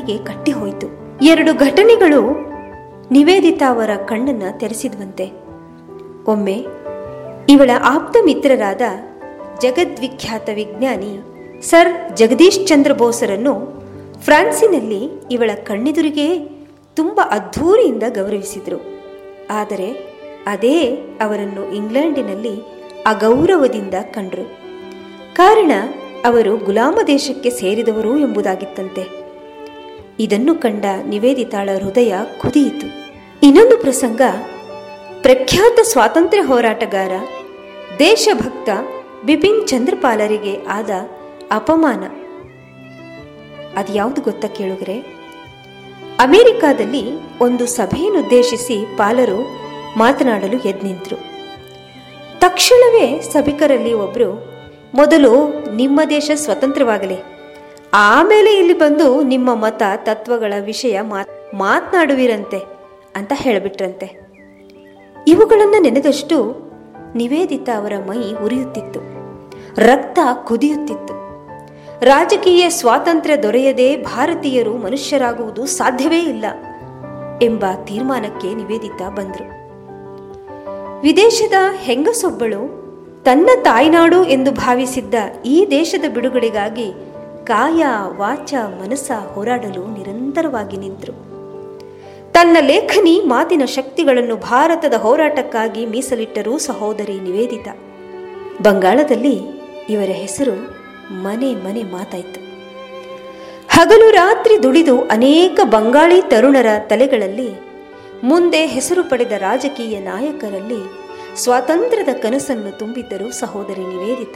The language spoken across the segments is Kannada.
ಮೈಗೆ ಕಟ್ಟಿಹೋಯಿತು ಎರಡು ಘಟನೆಗಳು ನಿವೇದಿತಾ ಅವರ ಕಣ್ಣನ್ನ ತೆರೆಸಿದ್ವಂತೆ ಒಮ್ಮೆ ಇವಳ ಆಪ್ತ ಮಿತ್ರರಾದ ಜಗದ್ವಿಖ್ಯಾತ ವಿಜ್ಞಾನಿ ಸರ್ ಜಗದೀಶ್ ಚಂದ್ರ ಬೋಸರನ್ನು ಫ್ರಾನ್ಸಿನಲ್ಲಿ ಇವಳ ಕಣ್ಣೆದುರಿಗೆ ತುಂಬ ಅದ್ಧೂರಿಯಿಂದ ಗೌರವಿಸಿದರು ಆದರೆ ಅದೇ ಅವರನ್ನು ಇಂಗ್ಲೆಂಡಿನಲ್ಲಿ ಅಗೌರವದಿಂದ ಕಂಡರು ಕಾರಣ ಅವರು ಗುಲಾಮ ದೇಶಕ್ಕೆ ಸೇರಿದವರು ಎಂಬುದಾಗಿತ್ತಂತೆ ಇದನ್ನು ಕಂಡ ನಿವೇದಿತಾಳ ಹೃದಯ ಕುದಿಯಿತು ಇನ್ನೊಂದು ಪ್ರಸಂಗ ಪ್ರಖ್ಯಾತ ಸ್ವಾತಂತ್ರ್ಯ ಹೋರಾಟಗಾರ ದೇಶಭಕ್ತ ಬಿಪಿನ್ ಚಂದ್ರಪಾಲರಿಗೆ ಆದ ಅಪಮಾನ ಅದ್ಯಾವುದು ಗೊತ್ತಾ ಕೇಳುಗರೆ ಅಮೆರಿಕಾದಲ್ಲಿ ಒಂದು ಸಭೆಯನ್ನುದ್ದೇಶಿಸಿ ಪಾಲರು ಮಾತನಾಡಲು ಎದ್ನಿಂತರು ತಕ್ಷಣವೇ ಸಭಿಕರಲ್ಲಿ ಒಬ್ಬರು ಮೊದಲು ನಿಮ್ಮ ದೇಶ ಸ್ವತಂತ್ರವಾಗಲಿ ಆಮೇಲೆ ಇಲ್ಲಿ ಬಂದು ನಿಮ್ಮ ಮತ ತತ್ವಗಳ ವಿಷಯ ಮಾತ್ ಮಾತನಾಡುವಿರಂತೆ ಅಂತ ಹೇಳಿಬಿಟ್ರಂತೆ ಇವುಗಳನ್ನು ನೆನೆದಷ್ಟು ನಿವೇದಿತ ಅವರ ಮೈ ಉರಿಯುತ್ತಿತ್ತು ರಕ್ತ ಕುದಿಯುತ್ತಿತ್ತು ರಾಜಕೀಯ ಸ್ವಾತಂತ್ರ್ಯ ದೊರೆಯದೆ ಭಾರತೀಯರು ಮನುಷ್ಯರಾಗುವುದು ಸಾಧ್ಯವೇ ಇಲ್ಲ ಎಂಬ ತೀರ್ಮಾನಕ್ಕೆ ನಿವೇದಿತ ಬಂದರು ವಿದೇಶದ ಹೆಂಗಸೊಬ್ಬಳು ತನ್ನ ತಾಯ್ನಾಡು ಎಂದು ಭಾವಿಸಿದ್ದ ಈ ದೇಶದ ಬಿಡುಗಡೆಗಾಗಿ ಕಾಯ ವಾಚ ಮನಸ್ಸ ಹೋರಾಡಲು ನಿರಂತರವಾಗಿ ನಿಂತರು ತನ್ನ ಲೇಖನಿ ಮಾತಿನ ಶಕ್ತಿಗಳನ್ನು ಭಾರತದ ಹೋರಾಟಕ್ಕಾಗಿ ಮೀಸಲಿಟ್ಟರು ಸಹೋದರಿ ನಿವೇದಿತ ಬಂಗಾಳದಲ್ಲಿ ಇವರ ಹೆಸರು ಮನೆ ಮನೆ ಮಾತಾಯಿತು ಹಗಲು ರಾತ್ರಿ ದುಡಿದು ಅನೇಕ ಬಂಗಾಳಿ ತರುಣರ ತಲೆಗಳಲ್ಲಿ ಮುಂದೆ ಹೆಸರು ಪಡೆದ ರಾಜಕೀಯ ನಾಯಕರಲ್ಲಿ ಸ್ವಾತಂತ್ರ್ಯದ ಕನಸನ್ನು ತುಂಬಿದ್ದರು ಸಹೋದರಿ ನಿವೇದಿತ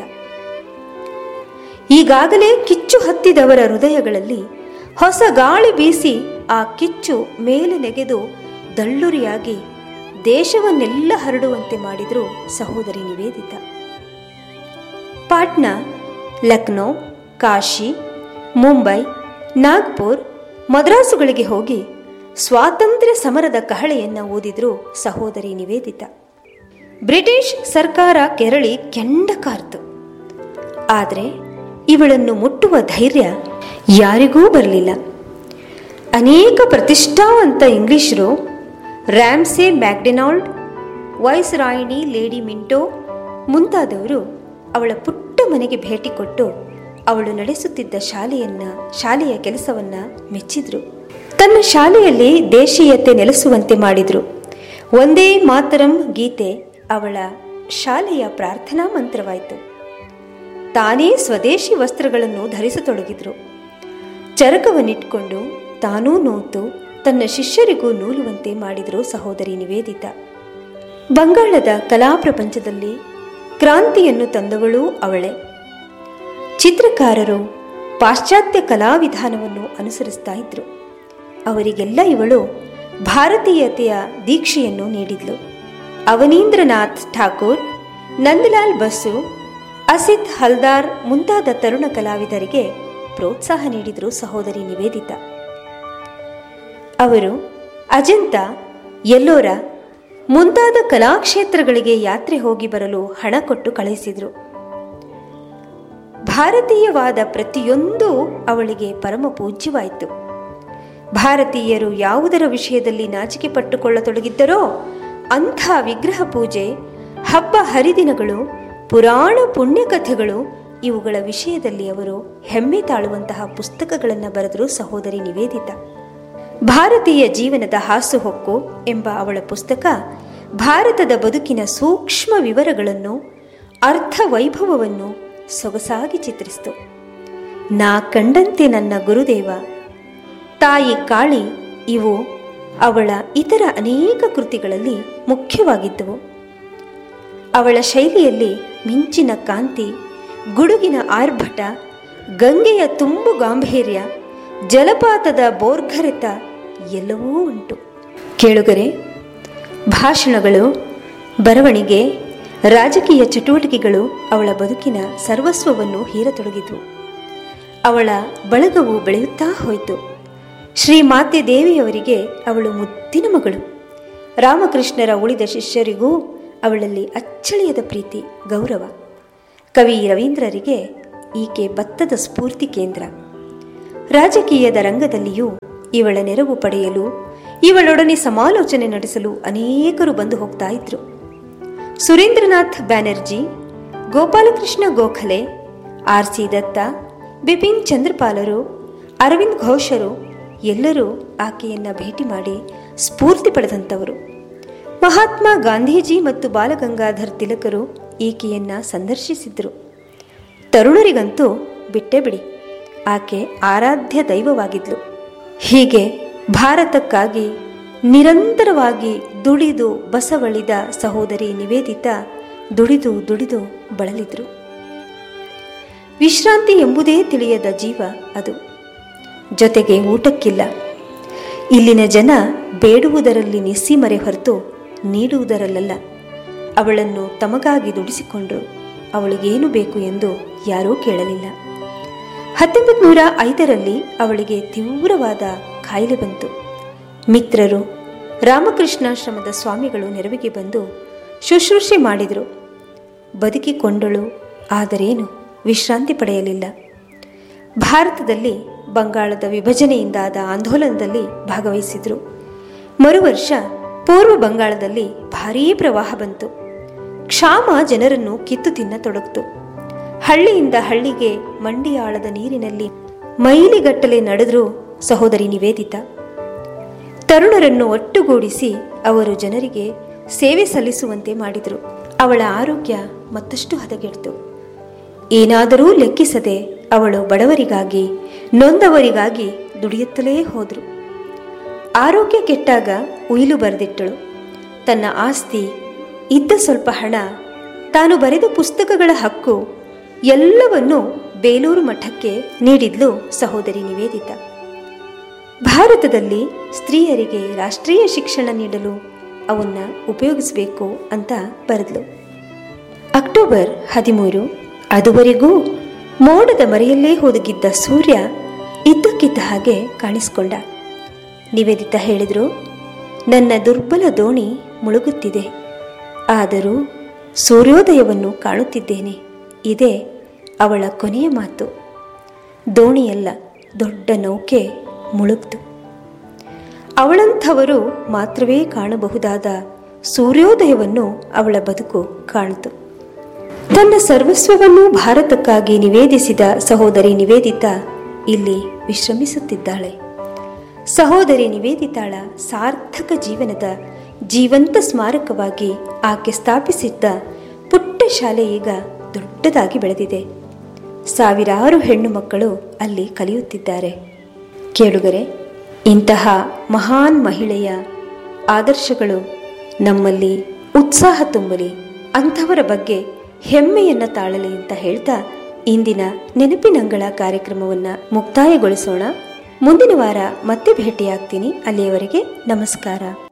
ಈಗಾಗಲೇ ಕಿಚ್ಚು ಹತ್ತಿದವರ ಹೃದಯಗಳಲ್ಲಿ ಹೊಸ ಗಾಳಿ ಬೀಸಿ ಆ ಕಿಚ್ಚು ಮೇಲೆ ನೆಗೆದು ದಳ್ಳುರಿಯಾಗಿ ದೇಶವನ್ನೆಲ್ಲ ಹರಡುವಂತೆ ಮಾಡಿದ್ರು ಸಹೋದರಿ ನಿವೇದಿತ ಪಾಟ್ನಾ ಲಕ್ನೋ ಕಾಶಿ ಮುಂಬೈ ನಾಗ್ಪುರ್ ಮದ್ರಾಸುಗಳಿಗೆ ಹೋಗಿ ಸ್ವಾತಂತ್ರ್ಯ ಸಮರದ ಕಹಳೆಯನ್ನು ಓದಿದ್ರು ಸಹೋದರಿ ನಿವೇದಿತ ಬ್ರಿಟಿಷ್ ಸರ್ಕಾರ ಕೆರಳಿ ಕೆಂಡ ಕಾರ್ತು ಆದರೆ ಇವಳನ್ನು ಮುಟ್ಟುವ ಧೈರ್ಯ ಯಾರಿಗೂ ಬರಲಿಲ್ಲ ಅನೇಕ ಪ್ರತಿಷ್ಠಾವಂತ ಇಂಗ್ಲಿಷರು ರ್ಯಾಮ್ಸೆ ಮ್ಯಾಕ್ಡೆನಾಲ್ಡ್ ವೈಸ್ ರಾಯಿಣಿ ಲೇಡಿ ಮಿಂಟೋ ಮುಂತಾದವರು ಅವಳ ಪುಟ್ಟ ಮನೆಗೆ ಭೇಟಿ ಕೊಟ್ಟು ಅವಳು ನಡೆಸುತ್ತಿದ್ದ ಶಾಲೆಯನ್ನ ಶಾಲೆಯ ಕೆಲಸವನ್ನ ಮೆಚ್ಚಿದ್ರು ತನ್ನ ಶಾಲೆಯಲ್ಲಿ ದೇಶೀಯತೆ ನೆಲೆಸುವಂತೆ ಮಾಡಿದ್ರು ಒಂದೇ ಮಾತರಂ ಗೀತೆ ಅವಳ ಶಾಲೆಯ ಪ್ರಾರ್ಥನಾ ಮಂತ್ರವಾಯಿತು ತಾನೇ ಸ್ವದೇಶಿ ವಸ್ತ್ರಗಳನ್ನು ಧರಿಸತೊಡಗಿದ್ರು ಚರಕವನ್ನಿಟ್ಕೊಂಡು ತಾನೂ ನೋತು ತನ್ನ ಶಿಷ್ಯರಿಗೂ ನೂಲುವಂತೆ ಮಾಡಿದರು ಸಹೋದರಿ ನಿವೇದಿತ ಬಂಗಾಳದ ಕಲಾ ಪ್ರಪಂಚದಲ್ಲಿ ಕ್ರಾಂತಿಯನ್ನು ತಂದವಳೂ ಅವಳೇ ಚಿತ್ರಕಾರರು ಪಾಶ್ಚಾತ್ಯ ಕಲಾವಿಧಾನವನ್ನು ಅನುಸರಿಸ್ತಾ ಇದ್ರು ಅವರಿಗೆಲ್ಲ ಇವಳು ಭಾರತೀಯತೆಯ ದೀಕ್ಷೆಯನ್ನು ನೀಡಿದ್ಲು ಅವನೀಂದ್ರನಾಥ್ ಠಾಕೂರ್ ನಂದಲಾಲ್ ಬಸು ಅಸಿತ್ ಹಲ್ದಾರ್ ಮುಂತಾದ ತರುಣ ಕಲಾವಿದರಿಗೆ ಪ್ರೋತ್ಸಾಹ ನೀಡಿದರು ಸಹೋದರಿ ನಿವೇದಿತ ಅವರು ಅಜಂತ ಎಲ್ಲೋರ ಮುಂತಾದ ಕಲಾಕ್ಷೇತ್ರಗಳಿಗೆ ಯಾತ್ರೆ ಹೋಗಿ ಬರಲು ಹಣ ಕೊಟ್ಟು ಕಳುಹಿಸಿದರು ಭಾರತೀಯವಾದ ಪ್ರತಿಯೊಂದು ಅವಳಿಗೆ ಪರಮ ಪೂಜ್ಯವಾಯಿತು ಭಾರತೀಯರು ಯಾವುದರ ವಿಷಯದಲ್ಲಿ ನಾಚಿಕೆ ಪಟ್ಟುಕೊಳ್ಳತೊಡಗಿದ್ದರೋ ಅಂಥ ವಿಗ್ರಹ ಪೂಜೆ ಹಬ್ಬ ಹರಿದಿನಗಳು ಪುರಾಣ ಪುಣ್ಯಕಥೆಗಳು ಇವುಗಳ ವಿಷಯದಲ್ಲಿ ಅವರು ಹೆಮ್ಮೆ ತಾಳುವಂತಹ ಪುಸ್ತಕಗಳನ್ನು ಬರೆದರು ಸಹೋದರಿ ನಿವೇದಿತ ಭಾರತೀಯ ಜೀವನದ ಹಾಸುಹೊಕ್ಕು ಎಂಬ ಅವಳ ಪುಸ್ತಕ ಭಾರತದ ಬದುಕಿನ ಸೂಕ್ಷ್ಮ ವಿವರಗಳನ್ನು ಅರ್ಥ ವೈಭವವನ್ನು ಸೊಗಸಾಗಿ ಚಿತ್ರಿಸಿತು ನಾ ಕಂಡಂತೆ ನನ್ನ ಗುರುದೇವ ತಾಯಿ ಕಾಳಿ ಇವು ಅವಳ ಇತರ ಅನೇಕ ಕೃತಿಗಳಲ್ಲಿ ಮುಖ್ಯವಾಗಿದ್ದವು ಅವಳ ಶೈಲಿಯಲ್ಲಿ ಮಿಂಚಿನ ಕಾಂತಿ ಗುಡುಗಿನ ಆರ್ಭಟ ಗಂಗೆಯ ತುಂಬು ಗಾಂಭೀರ್ಯ ಜಲಪಾತದ ಬೋರ್ಗರೆತ ಎಲ್ಲವೂ ಉಂಟು ಕೇಳುಗರೆ ಭಾಷಣಗಳು ಬರವಣಿಗೆ ರಾಜಕೀಯ ಚಟುವಟಿಕೆಗಳು ಅವಳ ಬದುಕಿನ ಸರ್ವಸ್ವವನ್ನು ಹೀರತೊಡಗಿತು ಅವಳ ಬಳಗವು ಬೆಳೆಯುತ್ತಾ ಹೋಯಿತು ಶ್ರೀ ಮಾತೆ ದೇವಿಯವರಿಗೆ ಅವಳು ಮುದ್ದಿನ ಮಗಳು ರಾಮಕೃಷ್ಣರ ಉಳಿದ ಶಿಷ್ಯರಿಗೂ ಅವಳಲ್ಲಿ ಅಚ್ಚಳಿಯದ ಪ್ರೀತಿ ಗೌರವ ಕವಿ ರವೀಂದ್ರರಿಗೆ ಈಕೆ ಭತ್ತದ ಸ್ಫೂರ್ತಿ ಕೇಂದ್ರ ರಾಜಕೀಯದ ರಂಗದಲ್ಲಿಯೂ ಇವಳ ನೆರವು ಪಡೆಯಲು ಇವಳೊಡನೆ ಸಮಾಲೋಚನೆ ನಡೆಸಲು ಅನೇಕರು ಬಂದು ಹೋಗ್ತಾ ಇದ್ರು ಸುರೇಂದ್ರನಾಥ್ ಬ್ಯಾನರ್ಜಿ ಗೋಪಾಲಕೃಷ್ಣ ಗೋಖಲೆ ಆರ್ ಸಿ ದತ್ತ ಬಿಪಿನ್ ಚಂದ್ರಪಾಲರು ಅರವಿಂದ್ ಘೋಷರು ಎಲ್ಲರೂ ಆಕೆಯನ್ನ ಭೇಟಿ ಮಾಡಿ ಸ್ಫೂರ್ತಿ ಪಡೆದಂಥವರು ಮಹಾತ್ಮ ಗಾಂಧೀಜಿ ಮತ್ತು ಬಾಲಗಂಗಾಧರ್ ತಿಲಕರು ಈಕೆಯನ್ನ ಸಂದರ್ಶಿಸಿದ್ರು ತರುಣರಿಗಂತೂ ಬಿಟ್ಟೇ ಬಿಡಿ ಆಕೆ ಆರಾಧ್ಯ ದೈವವಾಗಿದ್ಲು ಹೀಗೆ ಭಾರತಕ್ಕಾಗಿ ನಿರಂತರವಾಗಿ ದುಡಿದು ಬಸವಳಿದ ಸಹೋದರಿ ನಿವೇದಿತಾ ದುಡಿದು ದುಡಿದು ಬಳಲಿದ್ರು ವಿಶ್ರಾಂತಿ ಎಂಬುದೇ ತಿಳಿಯದ ಜೀವ ಅದು ಜೊತೆಗೆ ಊಟಕ್ಕಿಲ್ಲ ಇಲ್ಲಿನ ಜನ ಬೇಡುವುದರಲ್ಲಿ ನಿಸ್ಸೀಮರೆ ಹೊರತು ನೀಡುವುದರಲ್ಲ ಅವಳನ್ನು ತಮಗಾಗಿ ದುಡಿಸಿಕೊಂಡರು ಅವಳಿಗೇನು ಬೇಕು ಎಂದು ಯಾರೂ ಕೇಳಲಿಲ್ಲ ಹತ್ತೊಂಬತ್ತು ನೂರ ಐದರಲ್ಲಿ ಅವಳಿಗೆ ತೀವ್ರವಾದ ಕಾಯಿಲೆ ಬಂತು ಮಿತ್ರರು ರಾಮಕೃಷ್ಣಾಶ್ರಮದ ಸ್ವಾಮಿಗಳು ನೆರವಿಗೆ ಬಂದು ಶುಶ್ರೂಷೆ ಮಾಡಿದರು ಬದುಕಿಕೊಂಡಳು ಆದರೇನು ವಿಶ್ರಾಂತಿ ಪಡೆಯಲಿಲ್ಲ ಭಾರತದಲ್ಲಿ ಬಂಗಾಳದ ವಿಭಜನೆಯಿಂದಾದ ಆಂದೋಲನದಲ್ಲಿ ಭಾಗವಹಿಸಿದ್ರು ಮರುವರ್ಷ ಪೂರ್ವ ಬಂಗಾಳದಲ್ಲಿ ಭಾರೀ ಪ್ರವಾಹ ಬಂತು ಕ್ಷಾಮ ಜನರನ್ನು ಕಿತ್ತು ತಿನ್ನತೊಡಗಿತು ಹಳ್ಳಿಯಿಂದ ಹಳ್ಳಿಗೆ ಮಂಡಿಯಾಳದ ನೀರಿನಲ್ಲಿ ಮೈಲಿಗಟ್ಟಲೆ ನಡೆದ್ರು ಸಹೋದರಿ ನಿವೇದಿತ ತರುಣರನ್ನು ಒಟ್ಟುಗೂಡಿಸಿ ಅವರು ಜನರಿಗೆ ಸೇವೆ ಸಲ್ಲಿಸುವಂತೆ ಮಾಡಿದರು ಅವಳ ಆರೋಗ್ಯ ಮತ್ತಷ್ಟು ಹದಗೆಡ್ತು ಏನಾದರೂ ಲೆಕ್ಕಿಸದೆ ಅವಳು ಬಡವರಿಗಾಗಿ ನೊಂದವರಿಗಾಗಿ ದುಡಿಯುತ್ತಲೇ ಹೋದರು ಆರೋಗ್ಯ ಕೆಟ್ಟಾಗ ಉಯಿಲು ಬರೆದಿಟ್ಟಳು ತನ್ನ ಆಸ್ತಿ ಇದ್ದ ಸ್ವಲ್ಪ ಹಣ ತಾನು ಬರೆದ ಪುಸ್ತಕಗಳ ಹಕ್ಕು ಎಲ್ಲವನ್ನೂ ಬೇಲೂರು ಮಠಕ್ಕೆ ನೀಡಿದ್ಲು ಸಹೋದರಿ ನಿವೇದಿತಾ ಭಾರತದಲ್ಲಿ ಸ್ತ್ರೀಯರಿಗೆ ರಾಷ್ಟ್ರೀಯ ಶಿಕ್ಷಣ ನೀಡಲು ಅವನ್ನ ಉಪಯೋಗಿಸಬೇಕು ಅಂತ ಬರೆದ್ಲು ಅಕ್ಟೋಬರ್ ಹದಿಮೂರು ಅದುವರೆಗೂ ಮೋಡದ ಮರೆಯಲ್ಲೇ ಹೋದಗಿದ್ದ ಸೂರ್ಯ ಇದ್ದಕ್ಕಿದ್ದ ಹಾಗೆ ಕಾಣಿಸ್ಕೊಂಡ ನಿವೇದಿತ ಹೇಳಿದರು ನನ್ನ ದುರ್ಬಲ ದೋಣಿ ಮುಳುಗುತ್ತಿದೆ ಆದರೂ ಸೂರ್ಯೋದಯವನ್ನು ಕಾಣುತ್ತಿದ್ದೇನೆ ಇದೇ ಅವಳ ಕೊನೆಯ ಮಾತು ದೋಣಿಯಲ್ಲ ದೊಡ್ಡ ನೌಕೆ ಮುಳುಗ್ತು ಅವಳಂಥವರು ಮಾತ್ರವೇ ಕಾಣಬಹುದಾದ ಸೂರ್ಯೋದಯವನ್ನು ಅವಳ ಬದುಕು ಕಾಣಿತು ತನ್ನ ಸರ್ವಸ್ವವನ್ನು ಭಾರತಕ್ಕಾಗಿ ನಿವೇದಿಸಿದ ಸಹೋದರಿ ನಿವೇದಿತಾ ಇಲ್ಲಿ ವಿಶ್ರಮಿಸುತ್ತಿದ್ದಾಳೆ ಸಹೋದರಿ ನಿವೇದಿತಾಳ ಸಾರ್ಥಕ ಜೀವನದ ಜೀವಂತ ಸ್ಮಾರಕವಾಗಿ ಆಕೆ ಸ್ಥಾಪಿಸಿದ್ದ ಪುಟ್ಟ ಶಾಲೆ ಈಗ ದೊಡ್ಡದಾಗಿ ಬೆಳೆದಿದೆ ಸಾವಿರಾರು ಹೆಣ್ಣು ಮಕ್ಕಳು ಅಲ್ಲಿ ಕಲಿಯುತ್ತಿದ್ದಾರೆ ಕೇಳುಗರೆ ಇಂತಹ ಮಹಾನ್ ಮಹಿಳೆಯ ಆದರ್ಶಗಳು ನಮ್ಮಲ್ಲಿ ಉತ್ಸಾಹ ತುಂಬಲಿ ಅಂಥವರ ಬಗ್ಗೆ ಹೆಮ್ಮೆಯನ್ನ ತಾಳಲಿ ಅಂತ ಹೇಳ್ತಾ ಇಂದಿನ ನೆನಪಿನಂಗಳ ಕಾರ್ಯಕ್ರಮವನ್ನು ಮುಕ್ತಾಯಗೊಳಿಸೋಣ ಮುಂದಿನ ವಾರ ಮತ್ತೆ ಭೇಟಿಯಾಗ್ತೀನಿ ಅಲ್ಲಿಯವರೆಗೆ ನಮಸ್ಕಾರ